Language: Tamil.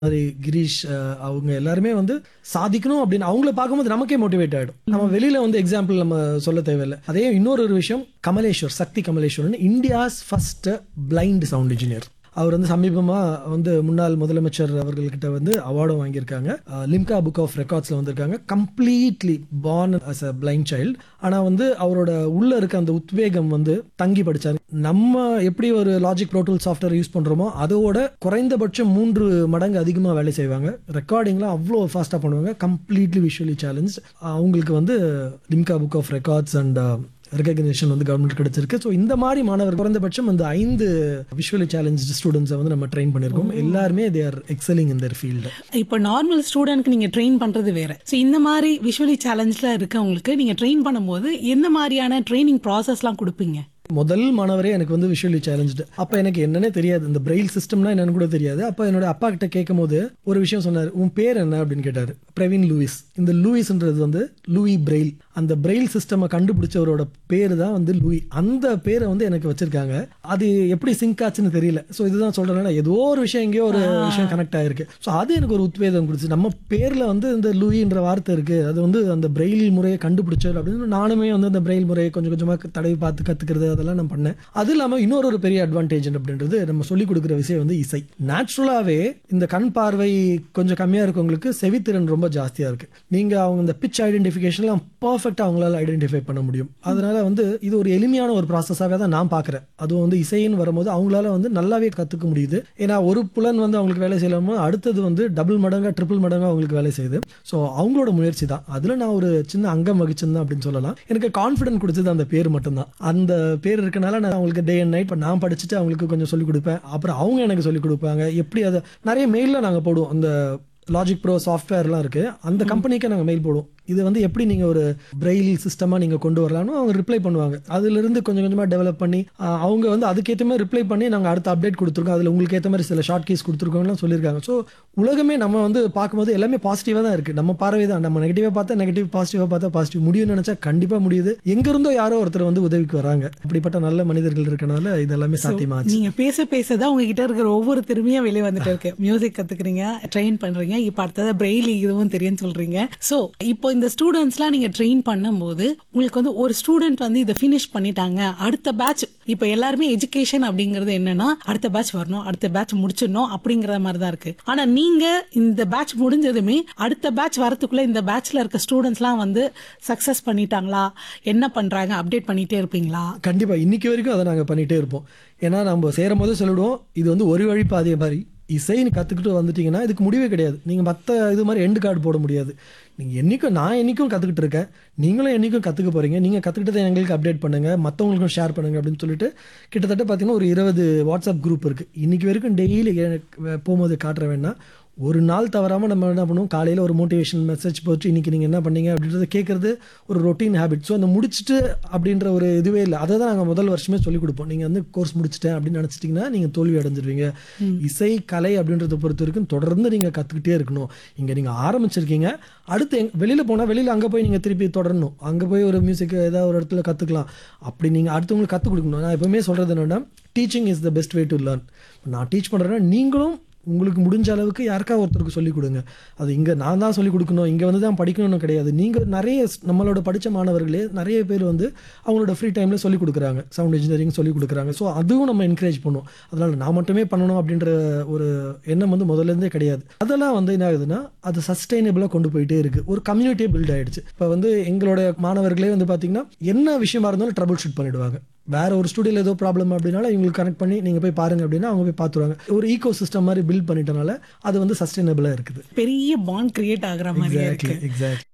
மாதிரி கிரீஷ் அஹ், அவங்க எல்லாருமே வந்து சாதிக்கணும் அப்படின்னு அவங்கள பார்க்கும்போது நமக்கே மோட்டிவேட் ஆயிடும் நம்ம வெளியில வந்து எக்ஸாம்பிள் நம்ம சொல்ல தேவையில்லை அதே இன்னொரு ஒரு விஷயம் Kamaleswar Shakthi Kamaleswaran India's first blind sound engineer அவர் வந்து சமீபமா வந்து முன்னாள் முதலமைச்சர் அவர்கள்கிட்ட வந்து அவார்டும் வாங்கியிருக்காங்க அஹ், லிம்கா புக் ஆஃப் ரெக்கார்ட்ஸ்ல வந்திருக்காங்க completely born as a blind child ஆனா வந்து அவரோட உள்ள இருக்க அந்த உத்வேகம் வந்து தங்கி படிச்சாரு நம்ம எப்படி ஒரு லாஜிக் ப்ரோட்டூல் சாஃப்ட்வேர் யூஸ் பண்றோமோ அதோட குறைந்தபட்சம் மூன்று மடங்கு அதிகமாக வேலை செய்வாங்க ரெக்கார்டிங்லாம் அவ்வளோ ஃபாஸ்ட்டாக பண்ணுவாங்க கம்ப்ளீட்லி விஷுவலி சேலஞ்ச் அவங்களுக்கு வந்து Limca book of records and recognition வந்து கவர்மெண்ட் கிடைச்சிருக்கு ஸோ இந்த மாதிரி மாணவர் குறைந்தபட்சம் அந்த ஐந்து விஷுவலி சேலஞ்ச் ஸ்டூடெண்ட்ஸை வந்து நம்ம ட்ரெயின் பண்ணியிருக்கோம் எல்லாருமே they are excelling in the field இப்போ நார்மல் ஸ்டூடெண்ட்க்கு நீங்க ட்ரெயின் பண்றது வேற ஸோ இந்த மாதிரி விஷுவலி சேலஞ்சில் இருக்கவங்களுக்கு நீங்க ட்ரெயின் பண்ணும்போது என்ன மாதிரியான ட்ரைனிங் ப்ராசஸ்லாம் கொடுப்பீங்க முதல் மாணவரே எனக்கு வந்து விஷுவலி சேலஞ்சு அப்ப எனக்கு என்னன்னே தெரியாது இந்த பிரெயில் சிஸ்டம்னா என்னன்னு கூட தெரியாது அப்ப என்னோட அப்பா கிட்ட கேட்கும் போது ஒரு விஷயம் சொன்னார் உன் பேர் என்ன அப்படின்னு கேட்டாரு பிரவீன் லூயிஸ் இந்த லூயிஸ்ன்றது வந்து லூயி பிரெயில் அந்த பிரெயில் சிஸ்டம் கண்டுபிடிச்சவரோட பேரு தான் வந்து லூயி அந்த பேரை வந்து எனக்கு வச்சிருக்காங்க அது எப்படி சிங்க் ஆச்சுன்னு தெரியல ஸோ இதுதான் சொல்றேன்னா ஏதோ ஒரு விஷயம் எங்கேயோ ஒரு விஷயம் கனெக்ட் ஆயிருக்கு ஸோ அது எனக்கு ஒரு உத்வேகம் கொடுத்து நம்ம பேர்ல வந்து இந்த லூயின்ற வார்த்தை இருக்கு அது வந்து அந்த பிரெயில் முறையை கண்டுபிடிச்சவர் அப்படின்னு நானுமே வந்து அந்த பிரெயில் முறையை கொஞ்சம் கொஞ்சமா தடவி பார்த்து கத்துக்கிறது அதெல்லாம் நான் பண்ணேன் அது இல்லாம இன்னொரு ஒரு பெரிய அட்வான்டேஜ் அப்படின்றது நம்ம சொல்லி கொடுக்குற விஷயம் வந்து இசை நேச்சுரலாவே இந்த கண் பார்வை கொஞ்சம் கம்மியா இருக்கவங்களுக்கு செவித்திறன் ரொம்ப ஜாஸ்தியா இருக்கு நீங்க அவங்க இந்த பிச் ஐடென்டிஃபிகேஷன்லாம் பர்ஃபெக்டா அவங்களால ஐடென்டிஃபை பண்ண முடியும் அதனால வந்து இது ஒரு எளிமையான ஒரு ப்ராசஸாவே தான் நான் பார்க்குறேன் அதுவும் வந்து இசைன்னு வரும்போது அவங்களால வந்து நல்லாவே கத்துக்க முடியுது ஏன்னா ஒரு புலன் வந்து அவங்களுக்கு வேலை செய்யலாமோ அடுத்தது வந்து டபுள் மடங்கா ட்ரிபிள் மடங்கா அவங்களுக்கு வேலை செய்யுது ஸோ அவங்களோட முயற்சி தான் அதுல நான் ஒரு சின்ன அங்கம் வகிச்சிருந்தேன் அப்படின்னு சொல்லலாம் எனக்கு கான்ஃபிடன்ட் கொடுத்தது அந்த பேர் மட்டும்தான் அந்த பேர் இருக்கனால நான் அவங்களுக்கு டே அண்ட் நைட் இப்போ நான் படிச்சுட்டு அவங்களுக்கு கொஞ்சம் சொல்லிக் கொடுப்பேன் அப்புறம் அவங்க எனக்கு சொல்லிக் கொடுப்பாங்க எப்படி அதை நிறைய மெயிலில் நாங்கள் போடுவோம் அந்த லாஜிக் ப்ரோ சாஃப்ட்வேர்லாம் இருக்கு அந்த கம்பெனிக்கு நாங்கள் மெயில் போடுவோம் இது வந்து எப்படி நீங்க ஒரு பிரெயில் சிஸ்டமா நீங்க கொண்டு வரலாம்னு அவங்க ரிப்ளை பண்ணுவாங்க அதுல இருந்து கொஞ்சம் கொஞ்சமா டெவலப் பண்ணி ஆஹ், அவங்க வந்து அதுக்கேற்ற மாதிரி ரிப்ளை பண்ணி நாங்க அடுத்த அப்டேட் கொடுத்துருக்கோம் அதுல உங்களுக்கு ஏற்ற மாதிரி சில ஷார்ட் கீஸ் கொடுத்துருக்கோம்லாம் சொல்லியிருக்காங்க ஸோ உலகமே நம்ம வந்து பார்க்கும்போது எல்லாமே பாசிட்டிவா தான் இருக்கு நம்ம பார்வை தான் நம்ம நெகட்டிவா பார்த்தா நெகட்டிவ் பாசிட்டிவா பார்த்தா பாசிட்டிவ் முடியும்னு நினைச்சா கண்டிப்பா முடியுது எங்க இருந்தோ யாரோ ஒருத்தர் வந்து உதவிக்கு வராங்க அப்படிப்பட்ட நல்ல மனிதர்கள் இருக்கனால இது எல்லாமே சாத்தியமாச்சு நீங்க பேச பேசதான் உங்ககிட்ட இருக்கிற ஒவ்வொரு திறமையா வெளியே வந்துட்டு இருக்கு மியூசிக் கத்துக்கிறீங்க ட்ரெயின் பண்றீங்க இப்ப அடுத்தது பிரெய்லி இதுவும் தெரியும் சொல்றீங்க சோ இப்போ இந்த ஸ்டூடெண்ட்ஸ்லாம் நீங்க ட்ரெயின் பண்ணும்போது உங்களுக்கு வந்து ஒரு ஸ்டூடெண்ட் வந்து இதை ஃபினிஷ் பண்ணிட்டாங்க அடுத்த பேட்ச் இப்போ எல்லாருமே எஜுகேஷன் அப்படிங்கிறது என்னன்னா அடுத்த பேட்ச் வரணும் அடுத்த பேட்ச் முடிச்சிடணும் அப்படிங்கிற மாதிரி தான் இருக்கு ஆனா நீங்க இந்த பேட்ச் முடிஞ்சதுமே அடுத்த பேட்ச் வரதுக்குள்ள இந்த பேட்ச்ல இருக்க ஸ்டூடெண்ட்ஸ்லாம் வந்து சக்சஸ் பண்ணிட்டாங்களா என்ன பண்றாங்க அப்டேட் பண்ணிட்டே இருப்பீங்களா கண்டிப்பா இன்னைக்கு வரைக்கும் அதை நாங்க பண்ணிட்டே இருப்போம் ஏன்னா நம்ம சேரும் போது சொல்லிடுவோம் இது வந்து ஒரு வழி பாதைய மாதிரி இசைன்னு கத்துக்கிட்டு வந்துட்டீங்கன்னா இதுக்கு முடிவே கிடையாது நீங்க மத்த இது மாதிரி எண்டு கார்டு போட முடியாது நீங்க என்னைக்கும் நான் என்னைக்கும் கத்துக்கிட்டு இருக்கேன் நீங்களும் என்னைக்கும் கத்துக்க போறீங்க நீங்க கத்துக்கிட்டதை எங்களுக்கு அப்டேட் பண்ணுங்க மத்தவங்களுக்கும் ஷேர் பண்ணுங்க அப்படின்னு சொல்லிட்டு கிட்டத்தட்ட பாத்தீங்கன்னா ஒரு இருபது வாட்ஸ்அப் குரூப் இருக்கு இன்னைக்கு வரைக்கும் டெய்லி போகும்போது காட்டுற வேணா ஒரு நாள் தவறாம நம்ம என்ன பண்ணுவோம் காலையில ஒரு மோட்டிவேஷன் மெசேஜ் போச்சு இன்னைக்கு நீங்க என்ன பண்ணீங்க அப்படின்றத கேட்கறது ஒரு ரொட்டீன் ஹேபிட் ஸோ அந்த முடிச்சுட்டு அப்படின்ற ஒரு இதுவே இல்லை அதை தான் நாங்கள் முதல் வருஷமே சொல்லிக் கொடுப்போம் நீங்க வந்து கோர்ஸ் முடிச்சிட்டேன் அப்படின்னு நினைச்சிட்டீங்கன்னா நீங்க தோல்வி அடைஞ்சிருவீங்க இசை கலை அப்படின்றத பொறுத்த வரைக்கும் தொடர்ந்து நீங்க கத்துக்கிட்டே இருக்கணும் இங்க நீங்க ஆரம்பிச்சிருக்கீங்க அடுத்து எங்க- வெளியில போனா வெளியில அங்க போய் நீங்க திருப்பி தொடரணும் அங்க போய் ஒரு மியூசிக் ஏதாவது ஒரு இடத்துல கத்துக்கலாம் அப்படி நீங்க அடுத்தவங்களுக்கு கத்துக் கொடுக்கணும் நான் எப்பவுமே சொல்றது என்னன்னா teaching is the best way to learn நான் டீச் பண்றேன்னா நீங்களும் உங்களுக்கு முடிஞ்ச அளவுக்கு யாருக்கா ஒருத்தருக்கு சொல்லிக் கொடுங்க அது இங்கே நான் தான் சொல்லிக் கொடுக்கணும் இங்கே வந்து தான் படிக்கணும்னு கிடையாது நீங்கள் நிறைய ஸ்- நம்மளோட படித்த மாணவர்களே நிறைய பேர் வந்து அவங்களோட ஃப்ரீ டைமில் சொல்லிக் கொடுக்குறாங்க சவுண்ட் இன்ஜினியரிங் சொல்லிக் கொடுக்குறாங்க ஸோ அதுவும் நம்ம என்கரேஜ் பண்ணுவோம் அதனால் நான் மட்டுமே பண்ணணும் அப்படின்ற ஒரு எண்ணம் வந்து முதல்ல இருந்தே கிடையாது அதெல்லாம் வந்து என்ன ஆகுதுன்னா அது சஸ்டைனபிளாக கொண்டு போயிட்டே இருக்கு ஒரு கம்யூனிட்டியே பில்ட் ஆயிடுச்சு இப்போ வந்து எங்களோட மாணவர்களே வந்து பார்த்தீங்கன்னா என்ன விஷயமா இருந்தாலும் ட்ரபிள் ஷூட் பண்ணிடுவாங்க வேற ஒரு ஸ்டுடியோல ஏதோ ப்ராப்ளம் அப்படின்னால இவங்களுக்கு கனெக்ட் பண்ணி நீங்க போய் பாருங்க அப்படின்னா அவங்க போய் பார்த்துருவாங்க ஒரு ஈகோ சிஸ்டம் மாதிரி பில்ட் பண்ணிட்டனால அது வந்து சஸ்டைனபிளா இருக்குது பெரிய பாண்ட் கிரியேட் ஆகுற மாதிரியே இருக்கு எக்ஸாக்ட்லி